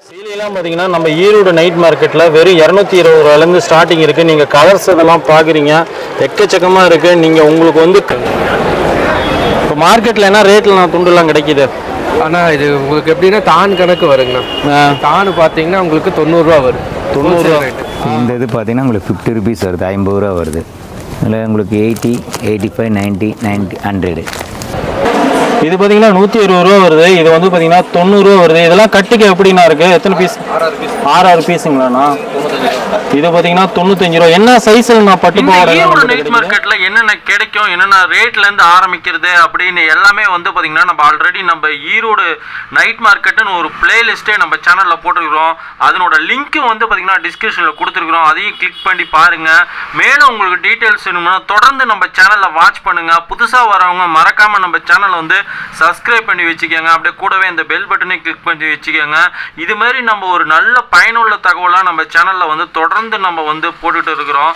சீலையெல்லாம் பார்த்தீங்கன்னா நம்ம ஈரோடு நைட் மார்க்கெட்டில் வெறும் இரநூத்தி இருபது ரூபாலேருந்து ஸ்டார்டிங் இருக்குது நீங்கள் கலர்ஸ் இதெல்லாம் பார்க்குறீங்க எக்கச்சக்கமாக இருக்குது நீங்கள் உங்களுக்கு வந்து இப்போ மார்க்கெட்டில் என்ன ரேட்டில் நான் துண்டுலாம் கிடைக்குது ஆனா இது உங்களுக்கு எப்படின்னா தான் கணக்கு வருங்கண்ணா ஆ, தான் பார்த்தீங்கன்னா உங்களுக்கு தொண்ணூறுரூவா வரும் தொண்ணூறுரூவா. ரேட்டு இந்த இது பார்த்தீங்கன்னா உங்களுக்கு ஃபிஃப்டி ருபீஸ் வருது ஐம்பது ரூபா வருது இதில் உங்களுக்கு eighty eighty five ninety ninety hundred இது பார்த்தீங்கன்னா நூற்றி இருபது ரூபா வருது இது வந்து பார்த்தீங்கன்னா தொண்ணூறுரூவா வருது இதெல்லாம் கட்டுக்கு எப்படிண்ணா இருக்குது எத்தனை பீஸ் ஆறு ஆறு பீஸுங்களாண்ணா இது பார்த்தீங்கன்னா தொண்ணூத்தஞ்சு ரூபா என்ன சைஸில் நான் பட்டு ஈரோடு நைட் மார்க்கெட்ல என்னென்ன கிடைக்கும் என்னென்ன ரேட்ல இருந்து ஆரம்பிக்கிறது அப்படின்னு எல்லாமே வந்து பாத்தீங்கன்னா நம்ம ஆல்ரெடி நம்ம ஈரோடு நைட் மார்க்கெட்னு ஒரு பிளேலிஸ்ட்டே நம்ம சேனல்ல போட்டிருக்கிறோம் அதனோட லிங்க் வந்து பாத்தீங்கன்னா டிஸ்கிரிப்ஷன்ல கொடுத்துருக்குறோம் அதையும் கிளிக் பண்ணி பாருங்க மேலும் உங்களுக்கு டீட்டெயில்ஸ் வேணும்னா தொடர்ந்து நம்ம சேனல்ல வாட்ச் பண்ணுங்க புதுசா வரவங்க மறக்காம நம்ம சேனலை வந்து சப்ஸ்கிரைப் பண்ணி வச்சுக்கோங்க அப்படியே கூடவே இந்த பெல் பட்டனை கிளிக் பண்ணி வச்சுக்கோங்க இது மாதிரி நம்ம ஒரு நல்ல பயனுள்ள தகவலாக நம்ம சேனல்ல வந்து தொடர்ந்து நம்ம வந்து போட்டுட்டு இருக்கிறோம்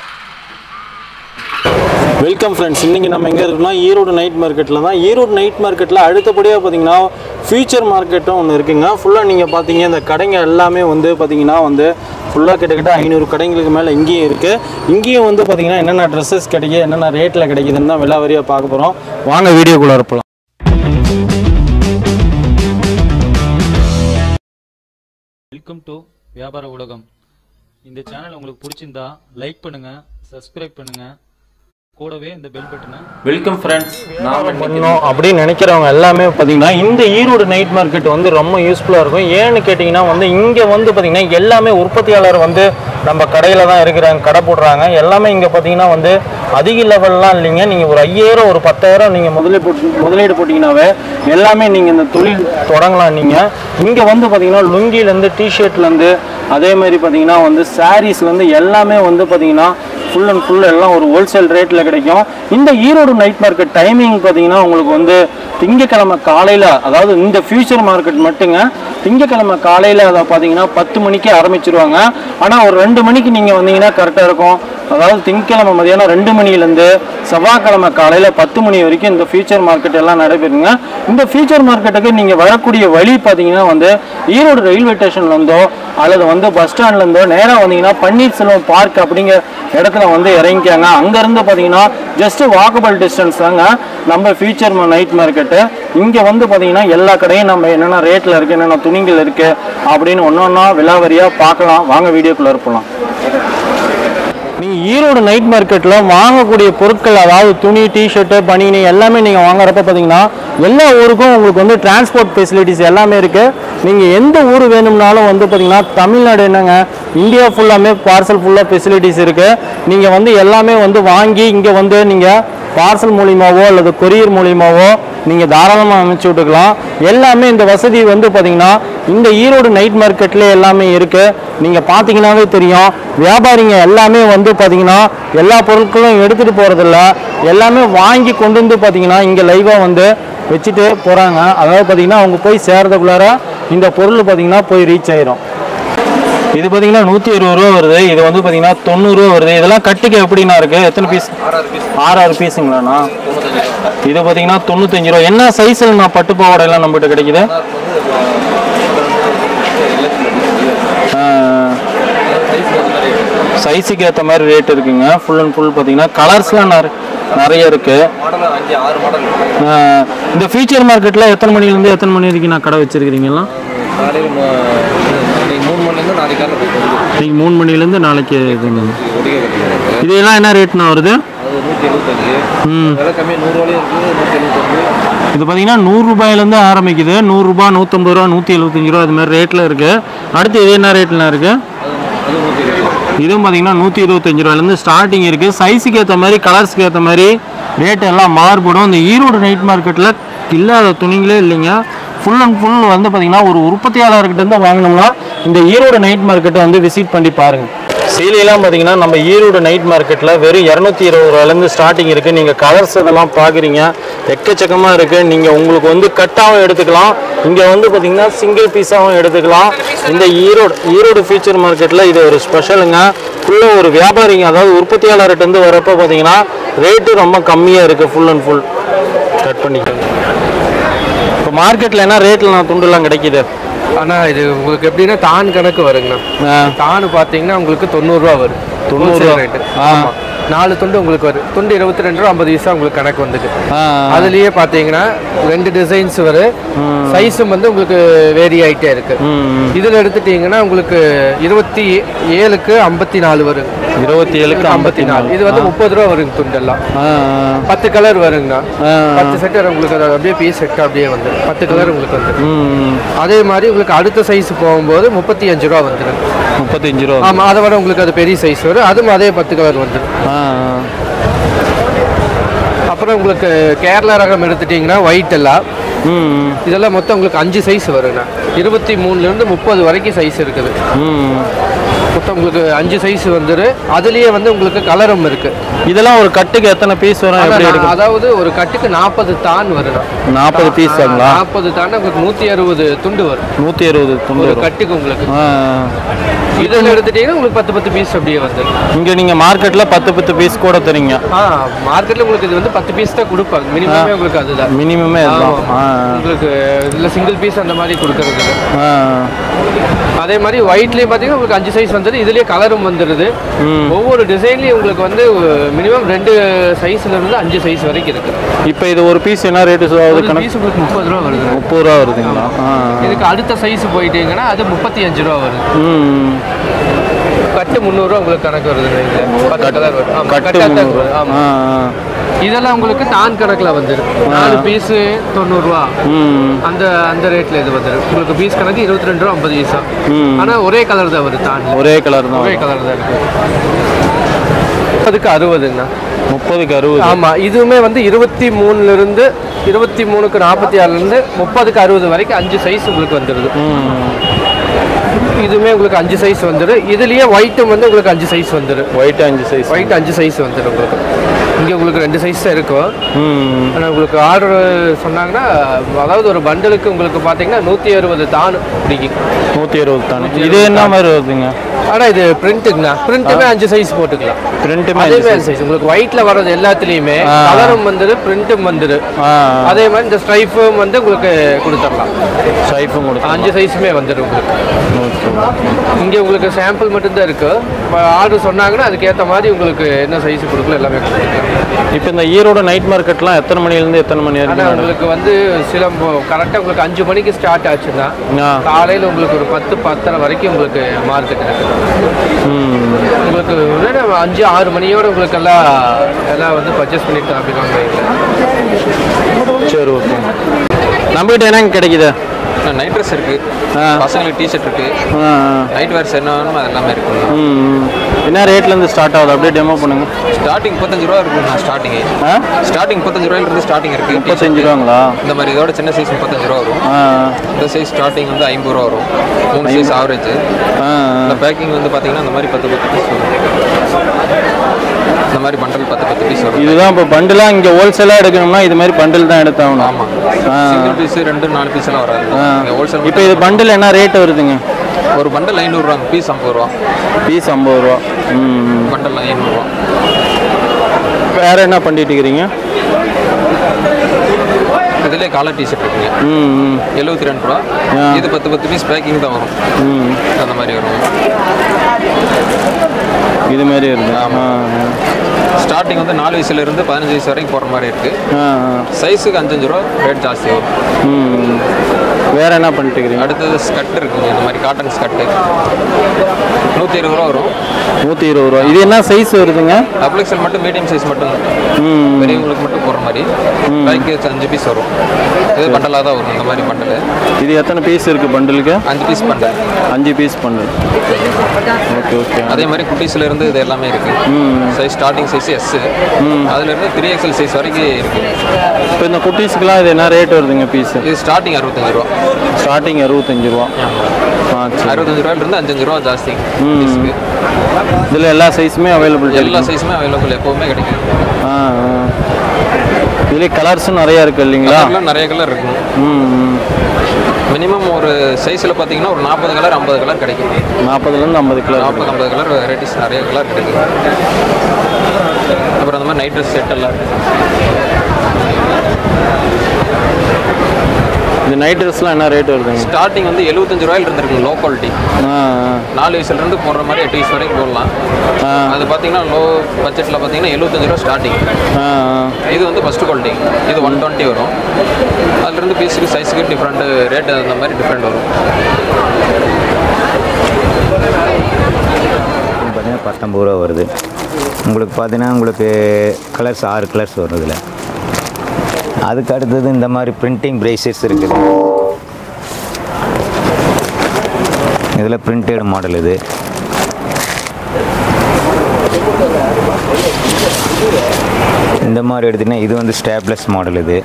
வெல்கம் ஃப்ரெண்ட்ஸ் இன்றைக்கி நம்ம எங்கே இருக்கோம்னா ஈரோடு நைட் மார்க்கெட்டில் தான் ஈரோடு நைட் மார்க்கெட்டில் அடுத்தபடியாக பார்த்தீங்கன்னா ஃபியூச்சர் மார்க்கெட்டும் ஒன்று இருக்குங்க ஃபுல்லாக நீங்கள் பார்த்தீங்க இந்த கடைங்க எல்லாமே வந்து பார்த்தீங்கன்னா வந்து ஃபுல்லாக கிட்டத்தட்ட ஐநூறு கடைங்களுக்கு மேலே இங்கேயும் இருக்குது இங்கேயும் வந்து பார்த்தீங்கன்னா என்னென்ன ட்ரெஸ்ஸஸ் கிடைக்குது என்னென்ன ரேட்டில் கிடைக்குதுன்னு தான் விலாவரியாக பார்க்க போகிறோம் வாங்க வீடியோக்குள்ளே இருப்பலாம் வெல்கம் டு வியாபார உலகம் இந்த சேனல் உங்களுக்கு பிடிச்சிருந்தா லைக் பண்ணுங்க சப்ஸ்கிரைப் பண்ணுங்க கூடவே இந்த பெல் பட்டனை வெல்கம் ஃப்ரெண்ட்ஸ் நாம பண்ணோம் அப்படின்னு நினைக்கிறவங்க எல்லாமே பார்த்தீங்கன்னா இந்த ஈரோடு நைட் மார்க்கெட் வந்து ரொம்ப யூஸ்ஃபுல்லாக இருக்கும் ஏன்னு கேட்டிங்கன்னா வந்து இங்கே வந்து பார்த்தீங்கன்னா எல்லாமே உற்பத்தியாளர் வந்து நம்ம கடையில் தான் இருக்கிறாங்க கடை போடுறாங்க எல்லாமே இங்கே பார்த்தீங்கன்னா வந்து அதிக லெவல்லாம் இல்லைங்க நீங்கள் ஒரு ஐயாயிரம் ஒரு பத்தாயிரம் நீங்கள் முதலீடு போட்டு முதலீடு போட்டிங்கனாவே எல்லாமே நீங்கள் இந்த தொழில் தொடங்கலாம் நீங்கள் இங்கே வந்து பார்த்தீங்கன்னா லுங்கிலேருந்து டிஷர்ட்லேருந்து அதே மாதிரி பார்த்தீங்கன்னா வந்து சாரீஸ்லேருந்து எல்லாமே வந்து பார்த்தீங்கன்னா ஃபுல் அண்ட் ஃபுல் எல்லாம் ஒரு ஹோல்சேல் ரேட்டில் கிடைக்கும் இந்த ஈரோடு நைட் மார்க்கெட் டைமிங் பார்த்தீங்கன்னா உங்களுக்கு வந்து திங்கக்கிழமை காலையில் அதாவது இந்த ஃபியூச்சர் மார்க்கெட் மட்டுங்க திங்கக்கிழமை காலையில் அதை பார்த்தீங்கன்னா பத்து மணிக்கு ஆரம்பிச்சிருவாங்க ஆனால் ஒரு ரெண்டு மணிக்கு நீங்கள் வந்தீங்கன்னா கரெக்டாக இருக்கும் அதாவது திங்கக்கிழமை மதியானம் ரெண்டு மணிலேருந்து செவ்வாய்க்கிழமை காலையில் பத்து மணி வரைக்கும் இந்த ஃபியூச்சர் மார்க்கெட் எல்லாம் நடைபெறுங்க இந்த ஃபியூச்சர் மார்க்கெட்டுக்கு நீங்கள் வரக்கூடிய வழி பார்த்தீங்கன்னா வந்து ஈரோடு ரயில்வே ஸ்டேஷன்லேருந்தோ அல்லது வந்து பஸ் ஸ்டாண்ட்லேருந்தோ நேராக வந்தீங்கன்னா பன்னீர்செல்வம் பார்க் அப்படிங்கிற இடத்துல வந்து இறங்கிக்காங்க அங்கேருந்து பார்த்தீங்கன்னா ஜஸ்ட் வாக்கபிள் டிஸ்டன்ஸ் தாங்க நம்ம ஃபியூச்சர் நைட் மார்க்கெட்டு இங்கே வந்து பார்த்தீங்கன்னா எல்லா கடையும் நம்ம என்னென்ன ரேட்டில் இருக்குது என்னென்ன துணிகள் இருக்குது அப்படின்னு ஒன்று ஒன்றா விலாவரியாக பார்க்கலாம் வாங்க வீடியோக்குள்ளே இருப்பலாம் நீங்கள் ஈரோடு நைட் மார்க்கெட்டில் வாங்கக்கூடிய பொருட்கள் அதாவது துணி டிஷர்ட்டு பனியனி எல்லாமே நீங்கள் வாங்குறப்ப பார்த்தீங்கன்னா எல்லா ஊருக்கும் உங்களுக்கு வந்து டிரான்ஸ்போர்ட் ஃபெசிலிட்டிஸ் எல்லாமே இருக்குது நீங்கள் எந்த ஊர் வேணும்னாலும் வந்து பார்த்தீங்கன்னா தமிழ்நாடு என்னங்க இந்தியா ஃபுல்லாமே பார்சல் ஃபுல்லாக ஃபெசிலிட்டிஸ் இருக்குது நீங்கள் வந்து எல்லாமே வந்து வாங்கி இங்கே வந்து நீங்கள் பார்சல் மூலியமாவோ அல்லது கொரியர் மூலியமாவோ நீங்கள் தாராளமாக அமைச்சு விட்டுக்கலாம் எல்லாமே இந்த வசதி வந்து பார்த்தீங்கன்னா இந்த ஈரோடு நைட் மார்க்கெட்ல எல்லாமே இருக்குது நீங்கள் பார்த்தீங்கன்னாவே தெரியும் வியாபாரிங்க எல்லாமே வந்து பார்த்தீங்கன்னா எல்லா பொருட்களும் எடுத்துகிட்டு போகிறதில்ல எல்லாமே வாங்கி கொண்டு வந்து பார்த்தீங்கன்னா இங்கே லைவாக வந்து வச்சுட்டு போகிறாங்க அதாவது பார்த்தீங்கன்னா அவங்க போய் சேர்றதுக்குள்ளார இந்த பொருள் பார்த்தீங்கன்னா போய் ரீச் ஆயிரும் இது பார்த்தீங்கன்னா நூற்றி இருபது ரூபா வருது இது வந்து பார்த்தீங்கன்னா தொண்ணூறுரூவா வருது இதெல்லாம் கட்டுக்கு எப்படிண்ணா இருக்குது எத்தனை பீஸ் ஆறு ஆறு பீஸுங்களாண்ணா இது பார்த்தீங்கன்னா தொண்ணூத்தஞ்சு ரூபா என்ன சைஸில் நான் பட்டு பாவாடை எல்லாம் நம்மகிட்ட கிடைக்குது சைஸுக்கு ஏற்ற மாதிரி ரேட் இருக்குங்க ஃபுல் அண்ட் ஃபுல் பார்த்தீங்கன்னா கலர்ஸ்லாம் நிறைய நிறைய இருக்கு ஆஹ் இந்த ஃபியூச்சர் மார்க்கெட்டில் எத்தனை மணிலேருந்து எத்தனை மணி வரைக்கும் நான் கடை வச்சிருக்கிறீங்களா காலையில் மூணு மணிலேருந்து நாளைக்கு காலையில் போய் கொண்டு இன்னைக்கு மூணு மணிலேருந்து நாளைக்கு இதுங்க ஒடிக்க கட்டிடுவாங்க இதெல்லாம் என்ன ரேட்னா வருது அது நூற்றி எழுபத்தஞ்சு ம் விலை கம்மியாக நூறுரூவாலையும் இருக்குது நூற்றி எழுபத்தஞ்சு இது பார்த்தீங்கன்னா நூறுரூபாயிலேருந்து ஆரம்பிக்குது நூறுரூபா நூற்றம்பது ரூபா நூற்றி எழுபத்தஞ்சு ரூபா அது மாதிரி ரேட்டில் இருக்குது அடுத்து இது என்ன ரேட்டில் இருக்குது அது நூற்றி எழுபது இதுவும் பார்த்தீங்கன்னா நூற்றி இருபத்தஞ்சு ரூபாயிலேருந்து ஸ்டார்டிங் இருக்குது சைஸுக்கு ஏற்ற மாதிரி கலர்ஸ்க்கு ஏற்ற மாதிரி ரேட் எல்லாம் மாறுபடும் இந்த ஈரோடு நைட் மார்க்கெட்டில் இல்லாத துணிங்களே இல்லைங்க ஃபுல் அண்ட் ஃபுல் வந்து பார்த்தீங்கன்னா ஒரு உற்பத்தியாளர்கிட்ட இருந்து வாங்கினோம்னா இந்த ஈரோடு நைட் மார்க்கெட்டை வந்து விசிட் பண்ணி பாருங்கள் சீலையெல்லாம் பார்த்தீங்கன்னா நம்ம ஈரோடு நைட் மார்க்கெட்டில் வெறும் இரநூத்தி இருபது ரூபாயிலேருந்து ஸ்டார்டிங் இருக்குது நீங்கள் கலர்ஸ் இதெல்லாம் பார்க்குறீங்க எக்கச்சக்கமாக இருக்குது நீங்கள் உங்களுக்கு வந்து கட்டாகவும் எடுத்துக்கலாம் இங்கே வந்து பார்த்தீங்கன்னா சிங்கிள் பீஸாகவும் எடுத்துக்கலாம் இந்த ஈரோடு ஈரோடு ஃபியூச்சர் மார்க்கெட்டில் இது ஒரு ஸ்பெஷலுங்க ஃபுல்லாக ஒரு வியாபாரிங்க அதாவது உற்பத்தியாளர்கிட்ட இருந்து வரப்போ பார்த்தீங்கன்னா ரேட்டு ரொம்ப கம்மியாக இருக்குது ஃபுல் அண்ட் ஃபுல் கட் பண்ணிக்கோங்க இப்போ மார்க்கெட்டில் என்ன ரேட்டில் நான் துண்டுலாம் கிடைக்குது ஆனால் இது உங்களுக்கு எப்படின்னா தான் கணக்கு வருங்கண்ணா தான் பார்த்தீங்கன்னா உங்களுக்கு தொண்ணூறுரூவா வரும் தொண்ணூறு ரேட்டு ஆமாம் நாலு துண்டு உங்களுக்கு வரும் துண்டு இருபத்தி ரெண்டு ரூபா ஐம்பது பைசா உங்களுக்கு கணக்கு வந்துக்கு அதுலயே பார்த்தீங்கன்னா ரெண்டு டிசைன்ஸ் வரும் சைஸும் வந்து உங்களுக்கு வேரி ஆயிட்டே இருக்கு இதில் எடுத்துட்டீங்கன்னா உங்களுக்கு இருபத்தி ஏழுக்கு ஐம்பத்தி நாலு வரும் இருபத்தி ஏழுக்கு ஐம்பத்தி நாலு இது வந்து முப்பது ரூபா வருங்க துண்டெல்லாம் பத்து கலர் வருங்கண்ணா பத்து செட் உங்களுக்கு அது அப்படியே பீஸ் செட் அப்படியே வந்து பத்து கலர் உங்களுக்கு வந்து அதே மாதிரி உங்களுக்கு அடுத்த சைஸ் போகும்போது முப்பத்தி அஞ்சு ரூபா வந்துடும் முப்பத்தஞ்சு ரூபா ஆமாம் அதை விட உங்களுக்கு அது பெரிய சைஸ் வரும் அதுவும் அதே பத்து கலர் வந்துடும் ஆ, அப்புறம் உங்களுக்கு கேரளா ரகம் எடுத்துட்டீங்கன்னா ஒயிட் எல்லாம் ம் இதெல்லாம் மொத்தம் உங்களுக்கு அஞ்சு சைஸ் வருங்கண்ணா இருபத்தி மூணுலேருந்து முப்பது வரைக்கும் சைஸ் இருக்குது ம் மொத்தம் உங்களுக்கு அஞ்சு சைஸ் வந்துரு அதுலேயே வந்து உங்களுக்கு கலரும் இருக்கு இதெல்லாம் ஒரு கட்டுக்கு எத்தனை பீஸ் வரும் எப்படி ஆனா, எடுக்கும் அதாவது ஒரு கட்டுக்கு நாற்பது தான் வரும் நாற்பது பீஸ் ஆகுங்களா நாற்பது தான் உங்களுக்கு நூற்றி அறுபது துண்டு வரும் நூற்றி அறுபது ஒரு தொண்ணூறு கட்டுக்கு உங்களுக்கு ஆ இதில் எடுத்துட்டீங்கன்னா உங்களுக்கு பத்து பத்து பீஸ் அப்படியே வந்துடும் இங்கே நீங்கள் மார்க்கெட்டில் பத்து பத்து பீஸ் கூட தரீங்க ஆ மார்க்கெட்டில் உங்களுக்கு இது வந்து பத்து பீஸ் தான் கொடுப்பாங்க மினிமமே உங்களுக்கு அதுதான் மினிமமே இதுதான் ஆ உங்களுக்கு இதில் சிங்கிள் பீஸ் அந்த மாதிரி கொடுக்கறது இல்ல. ஆ அதே மாதிரி ஒயிட்லேயும் பார்த்தீங்கன்னா உங்களுக்கு அஞ்சு சைஸ் வந்துடுது இதுலேயே கலரும் வந்துடுது ஒவ்வொரு டிசைன்லேயும் உங்களுக்கு வந்து மினிமம் ரெண்டு சைஸ்ல இருந்து அஞ்சு சைஸ் வரைக்கும் இருக்கு இப்போ இது ஒரு பீஸ் என்ன ரேட்டு ஆகுது ஒரு கணக்கு பீஸ் உங்களுக்கு முப்பது ரூபா வருது முப்பது ரூபா வருதுங்களா ஆ இதுக்கு அடுத்த சைஸ் போயிட்டீங்கன்னா அது முப்பத்தி அஞ்சு ரூபா வருது ம் கட்டு முந்நூறுரூவா உங்களுக்கு கணக்கு வருதுங்க இதில் பத்து கலர் வரும் ஆமா, கட்டு கட்டு அதான் முந்நூறு. வரும். ஆமா. ஆ இதெல்லாம் உங்களுக்கு தான் கணக்கில் வந்துடும் நாலு பீஸு தொண்ணூறுரூவா ம் அந்த அந்த ரேட்டில் இது வந்துடும் உங்களுக்கு பீஸ் கணக்கு இருபத்தி ரெண்டு ரூபா ஐம்பது பைசா ம். ஆனால் ஒரே கலர் தான் வருது தான் ஒரே கலர் தான் ஒரே கலர் தான் இருக்கு அதுக்கு அறுபதுங்கண்ணா முப்பதுக்கு அறுபது ஆமாம் இதுவுமே வந்து இருபத்தி மூணுலேருந்து இருபத்தி மூணுக்கு நாற்பத்தி ஆறுலேருந்து முப்பதுக்கு அறுபது வரைக்கும் அஞ்சு சைஸ் உங்களுக்கு வந்துடுது இதுவுமே உங்களுக்கு அஞ்சு சைஸ் வந்துடும் இதுலேயே ஒயிட்டும் வந்து உங்களுக்கு அஞ்சு சைஸ் வந்துடும் ஒயிட் அஞ்சு சைஸ் ஒயிட் அஞ்சு சைஸ் வந்துடும் உங்களுக்கு இங்கே உங்களுக்கு ரெண்டு சைஸ் தான் இருக்கும் ம் ஆனால் உங்களுக்கு ஆர்டர் சொன்னாங்கன்னா அதாவது ஒரு பண்டலுக்கு உங்களுக்கு பார்த்தீங்கன்னா நூற்றி அறுபது தான் பிடிக்கும் நூற்றி அறுபது தானே இது என்ன மாதிரி வருதுங்க ஆனால் இது பிரிண்ட்டுங்கண்ணா பிரிண்ட்டுமே அஞ்சு சைஸ் போட்டுக்கலாம் பிரிண்ட்டுமே அதே அஞ்சு மாதிரி சைஸ் உங்களுக்கு ஒயிட்ல வர்றது எல்லாத்துலேயுமே ஆ. கலரும் வந்துரு பிரிண்ட்டும் வந்துரு ஆ அதே மாதிரி இந்த ஸ்ட்ரைஃபும் வந்து உங்களுக்கு கொடுத்துடலாம் சைஃபும் கொடுத்து அஞ்சு சைஸுமே வந்துடும் உங்களுக்கு ஓகே இங்கே உங்களுக்கு சாம்பிள் மட்டும்தான் இருக்கு இப்போ ஆர்டர் சொன்னாங்கன்னா அதுக்கேற்ற மாதிரி உங்களுக்கு என்ன சைஸ் கொடுக்கல எல்லாமே கொடுத்துருக்கலாம் இப்போ இந்த ஈரோடு நைட் மார்க்கெட்லாம் எத்தனை மணிலேருந்து எத்தனை மணி ஆனால் வரைக்கும் உங்களுக்கு வந்து சில கரெக்டாக உங்களுக்கு அஞ்சு மணிக்கு ஸ்டார்ட் ஆச்சுன்னா ஆ. காலையில் உங்களுக்கு ஒரு பத்து பத்தரை வரைக்கும் உங்களுக்கு மார்க்கெட் இருக்கு ம் உங்களுக்கு வந்து நம்ம அஞ்சு ஆறு மணியோட உங்களுக்கு எல்லாம் எல்லாம் வந்து பர்ச்சேஸ் பண்ணிட்டு அப்படிங்க சரி ஓகே நம்மகிட்ட என்னங்க கிடைக்குது நைட் ட்ரெஸ் இருக்கு ஆ. பசங்களுக்கு டிஷர்ட் இருக்கு ஆ ஆ. நைட் வேர்ஸ் என்ன வேணுமோ அது எல்லாமே இருக்கு ம் ம். என்ன ரேட்லேருந்து ஸ்டார்ட் ஆகுது அப்படியே டெமோ பண்ணுங்க ஸ்டார்டிங் முப்பத்தஞ்சு ரூபா இருக்கும் நான் ஸ்டார்டிங் ஆ ஸ்டார்டிங் முப்பத்தஞ்சு ரூபாயில இருந்து ஸ்டார்டிங் இருக்கு முப்பத்தஞ்சு ரூபாங்களா இந்த மாதிரி இதோட சின்ன சைஸ் முப்பத்தஞ்சு ரூபா வரும் ஆ இந்த சைஸ் ஸ்டார்டிங் வந்து ஐம்பது ரூபா வரும் மூணு சைஸ் ஆவரேஜ் ஆ இந்த பேக்கிங் வந்து பார்த்தீங்கன்னா இந்த மாதிரி பத்து பத்து பீஸ் வரும் இந்த மாதிரி பண்டல் பத்து பத்து பீஸ் வரும் இதுதான் இப்போ பண்டிலாக இங்கே ஹோல்சேலாக எடுக்கணும்னா இது மாதிரி பண்டில் தான் எடுத்தாகணும் ஆமாம் ஆ சிங்கிள் பீஸ் ரெண்டு நாலு பீஸ் எல்லாம் வராது ஆ இங்கே ஹோல்சேல் இப்போ இது பண்டில் என்ன ரேட் வருதுங்க ஒரு பண்டல் ஐநூறுரூவா பீஸ் ஐம்பது ரூபா பீஸ் ஐம்பது ரூபா ம் பண்டல் ஐநூறுரூவா வேற என்ன பண்ணிட்டு இருக்கிறீங்க இதுலேயே காலர் டிஷர்ட் இருக்குங்க ம் ம் எழுபத்தி ரெண்டு ரூபா ஆ. இது பத்து பத்து பீஸ் பேக்கிங் தான் வரும் ம் அந்த மாதிரி வரும் இது மாதிரி வருது ஆ ஸ்டார்டிங் வந்து நாலு வயசுல இருந்து பதினஞ்சு வயசு வரைக்கும் போகிற மாதிரி இருக்கு ஆ ஆ. சைஸுக்கு அஞ்சஞ்சு ரூபா ரேட் ஜாஸ்தி வரும் ம் வேற என்ன பண்ணிட்டு இருக்கிறீங்க அடுத்தது ஸ்கட் இருக்குங்க இந்த மாதிரி காட்டன் ஸ்கட்டு நூற்றி இருபது ரூபா வரும் நூற்றி இருபது ரூபா இது என்ன சைஸ் வருதுங்க டபுள் எக்ஸல் மட்டும் மீடியம் சைஸ் மட்டும் ம் பெரியவங்களுக்கு மட்டும் போடுற மாதிரி பேக்கு அஞ்சு பீஸ் வரும் இது பண்டலாக தான் வரும் இந்த மாதிரி பண்டல் இது எத்தனை பீஸ் இருக்குது பண்டிலுக்கு அஞ்சு பீஸ் பண்டல் அஞ்சு பீஸ் பண்டில் ஓகே ஓகே அதே மாதிரி குட்டீஸ்ல இருந்து இது எல்லாமே இருக்கு சைஸ் ஸ்டார்டிங் சைஸ் எஸ் அதுல இருந்து த்ரீ எக்ஸல் சைஸ் வரைக்கும் இருக்கு இப்போ இந்த குட்டீஸ்க்குலாம் இது என்ன ரேட் வருதுங்க பீஸு இது ஸ்டார்டிங் அறுபத்தஞ்சு ரூபா ஸ்டார்டிங் அறுபத்தஞ்சு ரூபா ஆ சரி அறுபத்தஞ்சு ரூபாயில இருந்து அஞ்சஞ்சு ரூபா ஜாஸ்தி பீஸுக்கு இதில் எல்லா சைஸுமே அவைலபிள் எல்லா சைஸுமே அவைலபிள் எப்பவுமே கிடைக்கும் ஆ ஆ. இதுலேயே கலர்ஸும் நிறையா இருக்குது இல்லைங்களா கலர்லாம் நிறைய கலர் இருக்கும் ம் ம் மினிமம் ஒரு சைஸில் பார்த்தீங்கன்னா ஒரு நாற்பது கலர் ஐம்பது கலர் கிடைக்கும் நாற்பதுலேருந்து ஐம்பது கிலோ நாற்பது ஐம்பது கலர் வெரைட்டிஸ் நிறைய கலர் கிடைக்கும் அப்புறம் அந்த மாதிரி நைட் ட்ரெஸ் செட் எல்லாம் இருக்கு இந்த நைட் ட்ரெஸ்லாம் என்ன ரேட் வருதுங்க ஸ்டார்டிங் வந்து எழுபத்தஞ்சு ரூபாயில இருந்திருக்கு லோ குவாலிட்டி ஆ நாலு வயசுலேருந்து போடுற மாதிரி எட்டு வயசு வரைக்கும் போடலாம் அது பார்த்தீங்கன்னா லோ பட்ஜெட்டில் பார்த்தீங்கன்னா எழுபத்தஞ்சு ரூபா ஸ்டார்டிங் ஆ இது வந்து ஃபஸ்ட் குவாலிட்டி இது ஒன் டுவெண்ட்டி வரும் அதுலேருந்து பீஸுக்கு சைஸுக்கு டிஃப்ரெண்ட் ரேட் அந்த மாதிரி டிஃப்ரெண்ட் வரும் பார்த்தீங்கன்னா பத்தொம்பது ரூபா வருது உங்களுக்கு பார்த்தீங்கன்னா உங்களுக்கு கலர்ஸ் ஆறு கலர்ஸ் வரும் இதில் அதுக்கு அடுத்தது இந்த மாதிரி பிரிண்டிங் பிரேசஸ் இருக்குது இதில் பிரிண்டட் மாடல் இது இந்த மாதிரி எடுத்தீங்கன்னா இது வந்து ஸ்டேப்லெஸ் மாடல் இது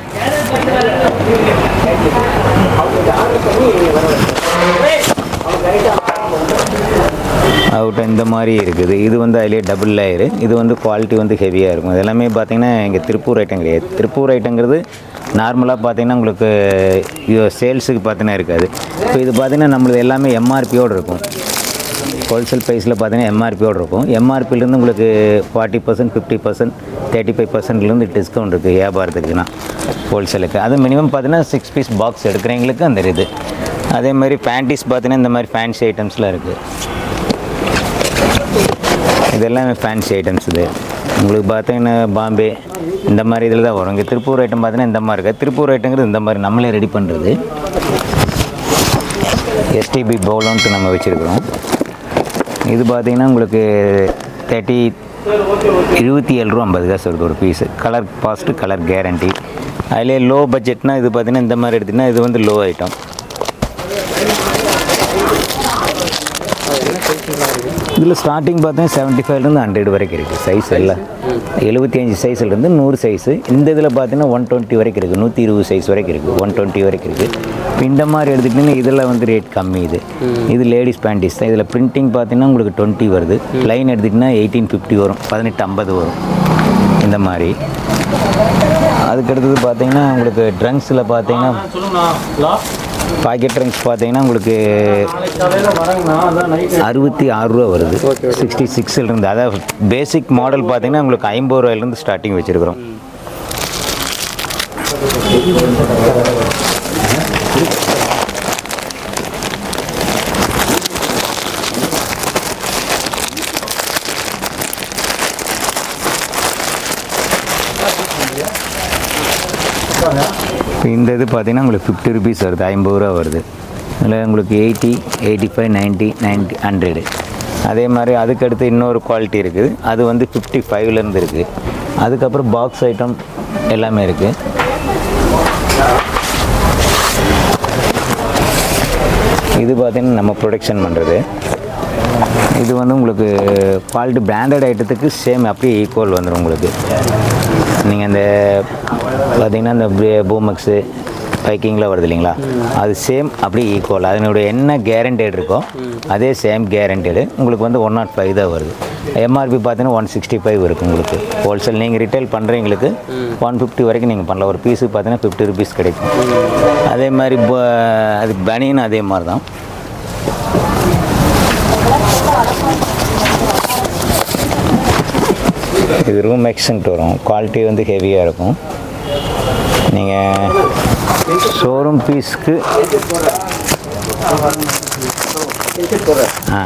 அவுட் இந்த மாதிரி இருக்குது இது வந்து அதிலே டபுள் லேயரு இது வந்து குவாலிட்டி வந்து ஹெவியாக இருக்கும் இது எல்லாமே பார்த்தீங்கன்னா இங்கே திருப்பூர் ஐட்டம் கிடையாது திருப்பூர் ஐட்டங்கிறது நார்மலாக பார்த்தீங்கன்னா உங்களுக்கு சேல்ஸுக்கு பார்த்தீங்கன்னா இருக்காது இப்போ இது பார்த்தீங்கன்னா நம்மளது எல்லாமே எம்ஆர்பியோடு இருக்கும் ஹோல்சேல் ப்ரைஸில் பார்த்தீங்கன்னா எம்ஆர்பியோடு இருக்கும் எம்ஆர்பிலேருந்து உங்களுக்கு forty percent fifty percent thirty five பர்சன்ட்லேருந்து டிஸ்கவுண்ட் இருக்குது வியாபாரத்துக்குன்னா ஹோல்சேலுக்கு அது மினிமம் பார்த்தீங்கன்னா சிக்ஸ் பீஸ் பாக்ஸ் எடுக்கிறவங்களுக்கு அந்த இது அதே மாதிரி பேண்டிஸ் பார்த்தீங்கன்னா இந்த மாதிரி ஃபேன்சி ஐட்டம்ஸ்லாம் இருக்குது இதெல்லாம் ஃபேன்சி ஐட்டம்ஸ் இது உங்களுக்கு பார்த்தீங்கன்னா பாம்பே இந்த மாதிரி இதில் தான் வரும் இங்கே திருப்பூர் ஐட்டம் பார்த்தீங்கன்னா இந்த மாதிரி இருக்குது திருப்பூர் ஐட்டங்கிறது இந்த மாதிரி நம்மளே ரெடி பண்ணுறது எஸ்டிபி பவுலன்ட்டு நம்ம வச்சுருக்கிறோம் இது பார்த்தீங்கன்னா உங்களுக்கு தேர்ட்டி இருபத்தி ஏழு ரூபா ஐம்பது காசு வருது ஒரு piece colour fast colour guarantee அதிலே லோ பட்ஜெட்னா இது பார்த்தீங்கன்னா இந்த மாதிரி எடுத்திங்கன்னா இது வந்து லோ ஐட்டம் இதில் ஸ்டார்டிங் பார்த்தீங்கன்னா செவன்ட்டி ஃபைவ்லேருந்து ஹண்ட்ரட் வரைக்கும் இருக்குது சைஸ் எல்லாம் எழுபத்தி அஞ்சு சைஸ்லேருந்து நூறு சைஸு இந்த இதில் பார்த்தீங்கன்னா ஒன் டுவெண்ட்டி வரைக்கும் இருக்குது நூற்றி இருபது சைஸ் வரைக்கும் இருக்குது ஒன் டுவெண்ட்டி வரைக்கும் இருக்குது இப்போ இந்த மாதிரி எடுத்துக்கிட்டிங்கன்னா இதில் வந்து ரேட் கம்மி இது இது லேடிஸ் பேண்டிஸ் தான் இதில் பிரிண்டிங் பார்த்தீங்கன்னா உங்களுக்கு டுவெண்ட்டி வருது லைன் எடுத்துக்கிட்டிங்கன்னா எயிட்டீன் ஃபிஃப்டி வரும் பதினெட்டு ஐம்பது வரும் இந்த மாதிரி அதுக்கடுத்தது பார்த்தீங்கன்னா உங்களுக்கு ட்ரங்க்ஸில் பார்த்தீங்கன்னா சொல்லுங்கண்ணா பாக்கெட் ட்ரங்க்ஸ் பார்த்தீங்கன்னா உங்களுக்கு காலையில் வரேங்கண்ணா அதான் நைட்டு அறுபத்தி ஆறு ரூபா வருது சிக்ஸ்டி சிக்ஸில் இருந்து அதாவது பேசிக் மாடல் பார்த்தீங்கன்னா உங்களுக்கு ஐம்பது ரூபாயிலேருந்து ஸ்டார்டிங் வச்சுருக்கிறோம் இப்போ இந்த இது பார்த்தீங்கன்னா உங்களுக்கு ஃபிஃப்டி ருபீஸ் வருது ஐம்பது ரூபா வருது இதில் உங்களுக்கு eighty eighty five ninety ninety hundred அதே மாதிரி அதுக்கடுத்து இன்னொரு குவாலிட்டி இருக்குது அது வந்து ஃபிஃப்டி ஃபைவ்லேருந்து இருக்குது அதுக்கப்புறம் பாக்ஸ் ஐட்டம் எல்லாமே இருக்குது இது பார்த்தீங்கன்னா நம்ம ப்ரொடக்ஷன் பண்ணுறது இது வந்து உங்களுக்கு குவாலிட்டி பிராண்டட் ஐட்டத்துக்கு சேம் அப்படியே ஈக்குவல் வந்துடும் உங்களுக்கு நீங்கள் இந்த பார்த்தீங்கன்னா இந்த பூமக்ஸு பைக்கிங்கில் வருது இல்லைங்களா அது சேம் அப்படியே ஈக்குவல் அதனுடைய என்ன கேரண்டட் இருக்கோ அதே சேம் கேரண்டடு உங்களுக்கு வந்து ஒன் நாட் ஃபைவ் தான் வருது எம்ஆர்பி பார்த்தீங்கன்னா ஒன் சிக்ஸ்டி ஃபைவ் இருக்குது உங்களுக்கு ஹோல்சேல் நீங்கள் ரிட்டைல் பண்ணுறவங்களுக்கு ஒன் ஃபிஃப்டி வரைக்கும் நீங்கள் பண்ணலாம் ஒரு பீஸுக்கு பார்த்தீங்கன்னா ஃபிஃப்டி ருபீஸ் கிடைக்கும் அதே மாதிரி ப- அது பனியன் அதே மாதிரி தான் இது ரூம் எக்ஸ்டென்ட் வரும் குவாலிட்டி வந்து ஹெவியாக இருக்கும் நீங்கள் ஷோரூம் பீஸ்க்கு ஆ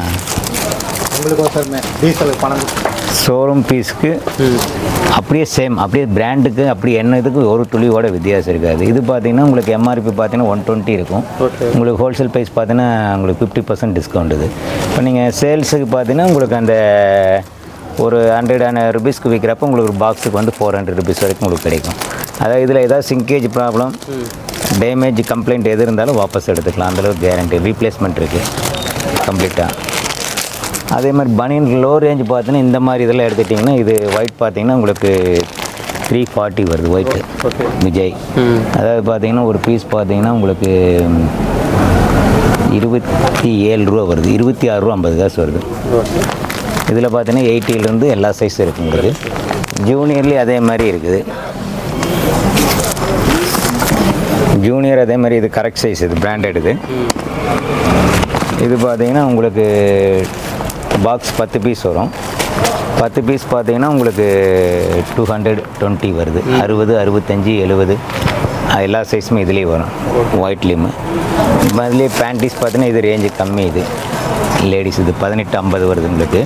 ஷோரூம் பீஸ்க்கு அப்படியே சேம் அப்படியே பிராண்டுக்கு அப்படி என்ன இதுக்கு ஒரு துளியோட வித்தியாசம் இருக்காது இது பார்த்தீங்கன்னா உங்களுக்கு எம்ஆர்பி பார்த்தீங்கன்னா ஒன் டுவெண்ட்டி இருக்கும் உங்களுக்கு ஹோல்சேல் ப்ரைஸ் பார்த்தீங்கன்னா உங்களுக்கு ஃபிஃப்டி பர்சன்ட் டிஸ்கவுண்ட் இது இப்போ நீங்கள் சேல்ஸுக்கு பார்த்தீங்கன்னா உங்களுக்கு அந்த ஒரு ஹண்ட்ரட் ருபீஸ்க்கு விற்கிறப்ப உங்களுக்கு ஒரு பாக்ஸுக்கு வந்து ஃபோர் ஹண்ட்ரட் ருபீஸ் வரைக்கும் உங்களுக்கு கிடைக்கும் அதாவது இதில் ஏதாவது சிங்கேஜ் ப்ராப்ளம் டேமேஜ் கம்ப்ளைண்ட் எது இருந்தாலும் வாபஸ் எடுத்துக்கலாம் அந்தளவுக்கு கேரண்டி ரீப்ளேஸ்மெண்ட் இருக்குது கம்ப்ளீட்டாக அதே மாதிரி பனியன் லோ ரேஞ்ச் பார்த்தீங்கன்னா இந்த மாதிரி இதெல்லாம் எடுத்துட்டிங்கன்னா இது ஒயிட் பார்த்தீங்கன்னா உங்களுக்கு த்ரீ ஃபார்ட்டி வருது ஒயிட்டு விஜய் அதாவது பார்த்தீங்கன்னா ஒரு பீஸ் பார்த்தீங்கன்னா உங்களுக்கு ம், இருபத்தி ஏழு ரூபா வருது இருபத்தி ஆறு ரூபா ஐம்பது காசு வருது இதில் பார்த்தீங்கன்னா எயிட்டிலேருந்து எல்லா சைஸும் இருக்குது உங்களுக்கு ஜூனியர்லேயும் அதே மாதிரி இருக்குது ஜூனியர் அதே மாதிரி இது கரெக்ட் சைஸ் இது பிராண்டட் இது இது பார்த்தீங்கன்னா உங்களுக்கு பாக்ஸ் பத்து பீஸ் வரும் பத்து பீஸ் பார்த்தீங்கன்னா உங்களுக்கு டூ ஹண்ட்ரட் டுவெண்ட்டி வருது அறுபது அறுபத்தஞ்சி எழுபது அது எல்லா சைஸுமே இதுலேயும் வரும் ஒயிட்லேயுமே இப்போ அதுலேயே பேண்டிஸ் பார்த்தீங்கன்னா இது ரேஞ்சு கம்மி இது லேடிஸ் இது பதினெட்டு ஐம்பது வருது உங்களுக்கு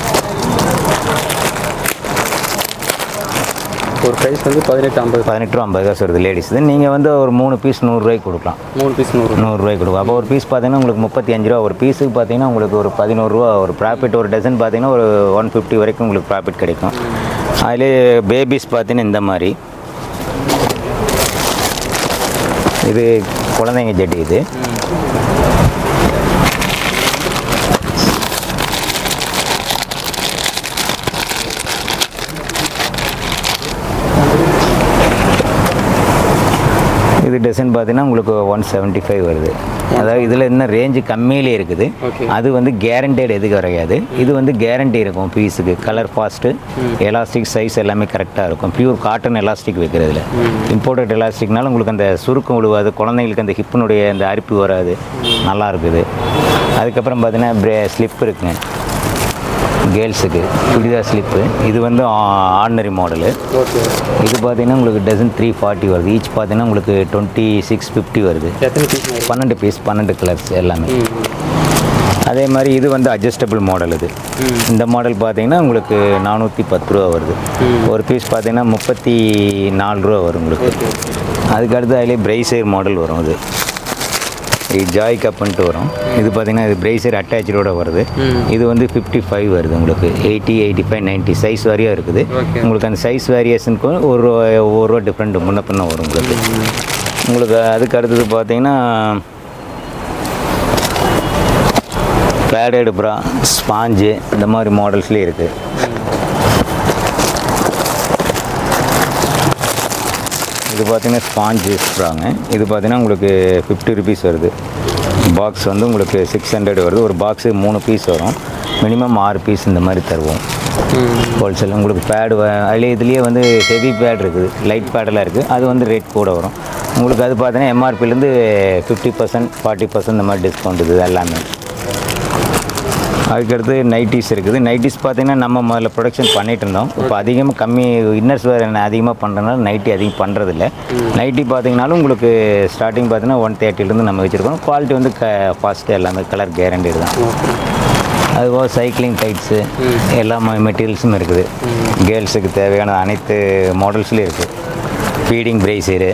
ஒரு ப்ரைஸ் வந்து பதினெட்டு ஐம்பது பதினெட்டு ரூபா ஐம்பது காசு வருது லேடிஸ் இது நீங்கள் வந்து ஒரு மூணு பீஸ் நூறுரூவாய்க்கு கொடுக்கலாம் மூணு பீஸ் நூறு நூறுரூவாய்க்கு கொடுக்கும் அப்போ ஒரு பீஸ் பார்த்தீங்கன்னா உங்களுக்கு முப்பத்தி அஞ்சு ரூபா ஒரு பீஸுக்கு பார்த்தீங்கன்னா உங்களுக்கு ஒரு பதினோருவா ஒரு ப்ராஃபிட் ஒரு டசன் பார்த்தீங்கன்னா ஒரு ஒன் ஃபிஃப்டி வரைக்கும் உங்களுக்கு ப்ராஃபிட் கிடைக்கும் அதிலே பேபிஸ் பார்த்தீங்கன்னா இந்த மாதிரி இது குழந்தைங்க ஜட்டி இது இது டசன் பார்த்தீங்கன்னா உங்களுக்கு ஒன் செவன்ட்டி ஃபைவ் வருது அதாவது இதில் இன்னும் ரேஞ்சு கம்மியிலே இருக்குது அது வந்து கேரண்டட் எதுக்கு வரையாது இது வந்து கேரண்டி இருக்கும் பீஸுக்கு கலர் ஃபாஸ்ட்டு எலாஸ்டிக் சைஸ் எல்லாமே கரெக்டாக இருக்கும் பியூர் காட்டன் எலாஸ்டிக் வைக்கிறதுல இம்போர்ட்டட் எலாஸ்டிக்னால உங்களுக்கு அந்த சுருக்கம் விழுவாது குழந்தைங்களுக்கு அந்த ஹிப்பினுடைய அந்த அரிப்பு வராது நல்லா இருக்குது அதுக்கப்புறம் பார்த்தீங்கன்னா பிரே ஸ்லிப் இருக்குங்க கேர்ள்ஸுக்கு சுடிதார் ஸ்லிப்பு இது வந்து ஆர்டினரி மாடலு ஓகே இது பார்த்தீங்கன்னா உங்களுக்கு டசன் த்ரீ ஃபார்ட்டி வருது ஈச் பார்த்தீங்கன்னா உங்களுக்கு டுவெண்ட்டி சிக்ஸ் ஃபிஃப்டி வருது எத்தனை பீஸ் வரும் பன்னெண்டு பீஸ் பன்னெண்டு கலர்ஸ் எல்லாமே அதே மாதிரி இது வந்து அட்ஜஸ்டபிள் மாடல் இது இந்த மாடல் பார்த்தீங்கன்னா உங்களுக்கு நானூற்றி பத்து ரூபா வருது ஒரு பீஸ் பார்த்தீங்கன்னா முப்பத்தி நாலு ரூபா வரும் உங்களுக்கு அதுக்கு அடுத்து அதிலே பிரைசர் மாடல் வரும் அது இது ஜாய் கப்புன்ட்டு வரும் இது பார்த்தீங்கன்னா இது பிரைசர் அட்டாச்சோட வருது இது வந்து ஃபிஃப்டி ஃபைவ் வருது உங்களுக்கு eighty eighty five ninety size வாரியாக இருக்குது உங்களுக்கு அந்த சைஸ் வேரியேஷனுக்கு ஒரு ரூபா ஒரு ரூபா டிஃப்ரெண்ட் முன்ன பின்ன வரும் உங்களுக்கு உங்களுக்கு அதுக்கு அடுத்தது பார்த்தீங்கன்னா பேடட் ப்ரா ஸ்பாஞ்சு இந்த மாதிரி மாடல்ஸ்லேயே இருக்குது இது பார்த்தீங்கன்னா ஸ்பாஞ்சு ப்ராங்க இது பார்த்தீங்கன்னா உங்களுக்கு ஃபிஃப்டி ருபீஸ் வருது பாக்ஸ் வந்து உங்களுக்கு சிக்ஸ் ஹண்ட்ரட் வருது ஒரு பாக்ஸு மூணு பீஸ் வரும் மினிமம் ஆறு பீஸ் இந்த மாதிரி தருவோம் ஹோல்சேல் உங்களுக்கு பேடு அதுலேயே இதுலேயே வந்து ஹெவி பேட் இருக்குது லைட் பேடெல்லாம் இருக்குது அது வந்து ரேட் கூட வரும் உங்களுக்கு அது பார்த்தீங்கன்னா எம்ஆர்பிலேருந்து ஃபிஃப்டி பர்சன்ட் ஃபார்ட்டி பர்சன்ட் இந்த மாதிரி டிஸ்கவுண்ட் இது எல்லாமே அதுக்கடுத்து நைட்டிஸ் இருக்குது நைட்டிஸ் பார்த்தீங்கன்னா நம்ம முதல்ல ப்ரொடக்ஷன் பண்ணிட்டு இருந்தோம் இப்போ அதிகமாக கம்மி இன்னர்ஸ் வேறு அதிகமாக பண்ணுறதுனால நைட்டி அதிகம் பண்ணுறதில்ல நைட்டி பார்த்தீங்கனாலும் உங்களுக்கு ஸ்டார்டிங் பார்த்தீங்கன்னா ஒன் தேர்ட்டிலேருந்து நம்ம வச்சுருக்கோம் குவாலிட்டி வந்து க ஃபாஸ்ட்டு எல்லாமே கலர் கேரண்டி தான் அதுபோக சைக்கிளிங் டைட்ஸு எல்லா மெட்டீரியல்ஸும் இருக்குது கேர்ள்ஸுக்கு தேவையான அனைத்து மாடல்ஸ்லேயும் இருக்குது ஃபீடிங் பிரேசரு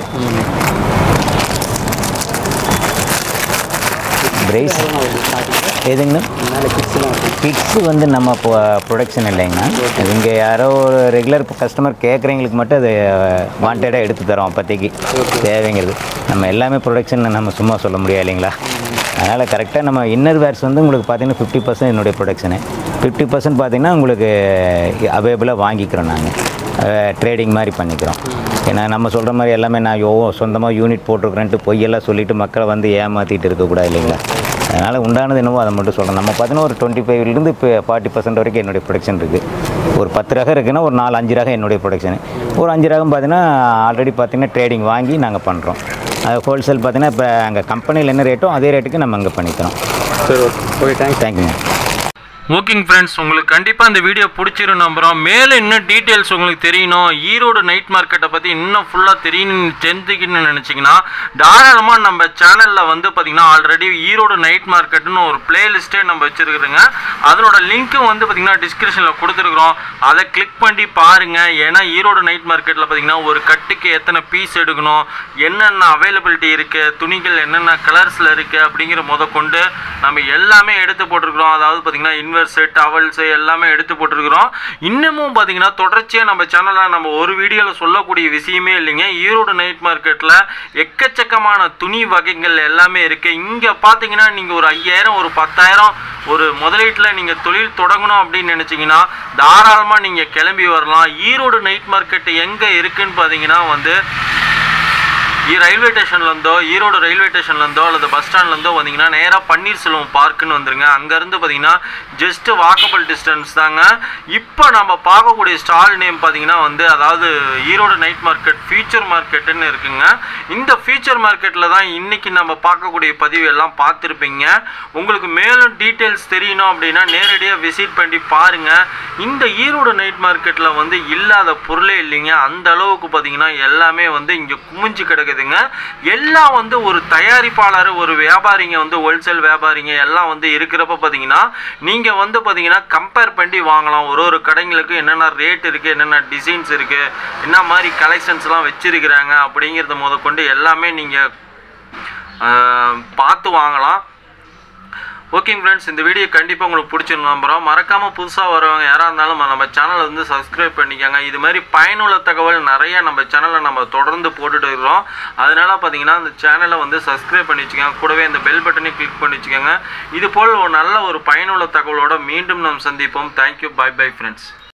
பிரைஸ் எதுங்கண்ணா மேலே கிட்ஸ்லாம் வரும் கிட்ஸு வந்து நம்ம இப்போ ப்ரொடக்ஷன் இல்லைங்கண்ணா இங்கே யாரோ ஒரு ரெகுலர் கஸ்டமர் கேட்குறவங்களுக்கு மட்டும் அது வாண்டடாக எடுத்து தரோம் அப்போதைக்கு தேவைங்கிறது நம்ம எல்லாமே ப்ரொடக்ஷன் நம்ம சும்மா சொல்ல முடியாது இல்லைங்களா அதனால் கரெக்டாக நம்ம இன்னர் வேர்ஸ் வந்து உங்களுக்கு பார்த்தீங்கன்னா ஃபிஃப்டி பர்சன்ட் என்னுடைய ப்ரொடக்ஷனு ஃபிஃப்டி பர்சன்ட் பார்த்தீங்கன்னா உங்களுக்கு அவைலபிளாக வாங்கிக்கிறோம் நாங்கள் ட்ரேடிங் மாதிரி பண்ணிக்கிறோம் ஏன்னா நம்ம சொல்கிற மாதிரி எல்லாமே நான் யோ சொந்தமாக யூனிட் போட்டிருக்கிறேன்ட்டு பொய்யெல்லாம் சொல்லிவிட்டு மக்களை வந்து ஏமாற்றிட்டு இருக்கக்கூடாது இல்லைங்களா அதனால் உண்டானது என்னவோ அதை மட்டும் சொல்கிறேன் நம்ம பார்த்தீங்கன்னா ஒரு டுவெண்ட்டி ஃபைவ்லேருந்து இப்போ ஃபார்ட்டி பர்சன்ட் வரைக்கும் என்னுடைய ப்ரொடக்ஷன் இருக்குது ஒரு பத்து ரகம் இருக்குன்னா ஒரு நாலு அஞ்சு ரகம் என்னுடைய ப்ரொடக்ஷன் ஒரு அஞ்சு ரகம் பார்த்தீங்கன்னா ஆல்ரெடி பார்த்தீங்கன்னா ட்ரேடிங் வாங்கி நாங்கள் பண்ணுறோம் அது ஹோல்சேல் பார்த்தீங்கன்னா இப்போ அங்கே கம்பெனியில் என்ன ரேட்டோ அதே ரேட்டுக்கு நம்ம அங்கே பண்ணிக்கிறோம் சரி ஓகே ஓகே தேங்க்ஸ் தேங்க்யூங்க ஓகேங்க ஃப்ரெண்ட்ஸ் உங்களுக்கு கண்டிப்பாக இந்த வீடியோ பிடிச்சிரும் நம்புகிறோம் மேலே இன்னும் டீட்டெயில்ஸ் உங்களுக்கு தெரியணும் ஈரோடு நைட் மார்க்கெட்டை பற்றி இன்னும் ஃபுல்லாக தெரியணும்னு தெரிஞ்சுக்கணும்னு நினச்சிங்கன்னா தாராளமாக நம்ம சேனலில் வந்து பார்த்திங்கன்னா ஆல்ரெடி ஈரோடு நைட் மார்க்கெட்டுன்னு ஒரு பிளேலிஸ்ட்டே நம்ம வச்சுருக்குறோங்க அதனோட லிங்க்கும் வந்து பார்த்திங்கன்னா டிஸ்கிரிப்ஷனில் கொடுத்துருக்குறோம் அதை கிளிக் பண்ணி பாருங்கள் ஏன்னா ஈரோடு நைட் மார்க்கெட்டில் பார்த்திங்கன்னா ஒரு கட்டுக்கு எத்தனை பீஸ் எடுக்கணும் என்னென்ன அவைலபிலிட்டி இருக்குது துணிகள் என்னென்ன கலர்ஸில் இருக்குது அப்படிங்கிற முத கொண்டு நம்ம எல்லாமே எடுத்து போட்டிருக்கிறோம் அதாவது பார்த்திங்கன்னா இன்வெர்ஸு டவல்ஸு எல்லாமே எடுத்து போட்டிருக்கிறோம் இன்னமும் பார்த்தீங்கன்னா தொடர்ச்சியாக நம்ம சேனலில் நம்ம ஒரு வீடியோவில் சொல்லக்கூடிய விஷயமே இல்லைங்க ஈரோடு நைட் மார்க்கெட்டில் எக்கச்சக்கமான துணி வகைகள் எல்லாமே இருக்குது இங்கே பார்த்தீங்கன்னா நீங்கள் ஒரு ஐயாயிரம் ஒரு பத்தாயிரம் ஒரு முதலீட்டில் நீங்கள் தொழில் தொடங்கணும் அப்படின்னு நினச்சிங்கன்னா தாராளமாக நீங்கள் கிளம்பி வரலாம் ஈரோடு நைட் மார்க்கெட் எங்கே இருக்குன்னு பார்த்தீங்கன்னா வந்து ஈ ரயில்வே ஸ்டேஷன்லேருந்தோ ஈரோடு ரயில்வே ஸ்டேஷன்லேருந்தோ அல்லது பஸ் ஸ்டாண்ட்லேருந்தோ வந்தீங்கன்னா நேராக பன்னீர்செல்வம் பார்க்குன்னு வந்துருங்க அங்கேருந்து பார்த்தீங்கன்னா ஜஸ்ட் வாக்கபிள் டிஸ்டன்ஸ் தாங்க இப்போ நம்ம பார்க்கக்கூடிய ஸ்டால் நேம் பார்த்தீங்கன்னா வந்து அதாவது ஈரோடு நைட் மார்க்கெட் ஃபியூச்சர் மார்க்கெட்டுன்னு இருக்குங்க இந்த ஃபியூச்சர் மார்க்கெட்டில் தான் இன்றைக்கி நம்ம பார்க்கக்கூடிய பதிவு எல்லாம் பார்த்துருப்பீங்க உங்களுக்கு மேலும் டீட்டெயில்ஸ் தெரியணும் அப்படின்னா நேரடியாக விசிட் பண்ணி பாருங்கள் இந்த ஈரோடு நைட் மார்க்கெட்டில் வந்து இல்லாத பொருளே இல்லைங்க அந்த அளவுக்கு பார்த்தீங்கன்னா எல்லாமே வந்து இங்கே குமிஞ்சு கிடக்குது கிடையாதுங்க எல்லாம் வந்து ஒரு தயாரிப்பாளர் ஒரு வியாபாரிங்க வந்து ஹோல்சேல் வியாபாரிங்க எல்லாம் வந்து இருக்கிறப்ப பார்த்தீங்கன்னா நீங்கள் வந்து பார்த்தீங்கன்னா கம்பேர் பண்ணி வாங்கலாம் ஒரு ஒரு கடைங்களுக்கு என்னென்ன ரேட் இருக்குது என்னென்ன டிசைன்ஸ் இருக்குது என்ன மாதிரி கலெக்ஷன்ஸ்லாம் வச்சுருக்கிறாங்க அப்படிங்கிறத முதற்கொண்டு எல்லாமே நீங்கள் பார்த்து வாங்கலாம் ஓகேங்க ஃப்ரெண்ட்ஸ் இந்த வீடியோ கண்டிப்பாக உங்களுக்கு பிடிச்சிருக்கும் நம்புகிறோம் மறக்காமல் புதுசாக வரவங்க யாராக இருந்தாலும் நம்ம சேனலை வந்து சப்ஸ்கிரைப் பண்ணிக்கோங்க இது மாதிரி பயனுள்ள தகவல் நிறைய நம்ம சேனலில் நம்ம தொடர்ந்து போட்டுட்டு இருக்கிறோம் அதனால பார்த்தீங்கன்னா அந்த சேனலை வந்து சப்ஸ்கிரைப் பண்ணி வச்சுக்கோங்க கூடவே இந்த பெல் பட்டனை கிளிக் பண்ணி வச்சுக்கோங்க இது போல் ஒரு நல்ல ஒரு பயனுள்ள தகவலோட மீண்டும் நாம் சந்திப்போம் தேங்க்யூ பை பை ஃப்ரெண்ட்ஸ்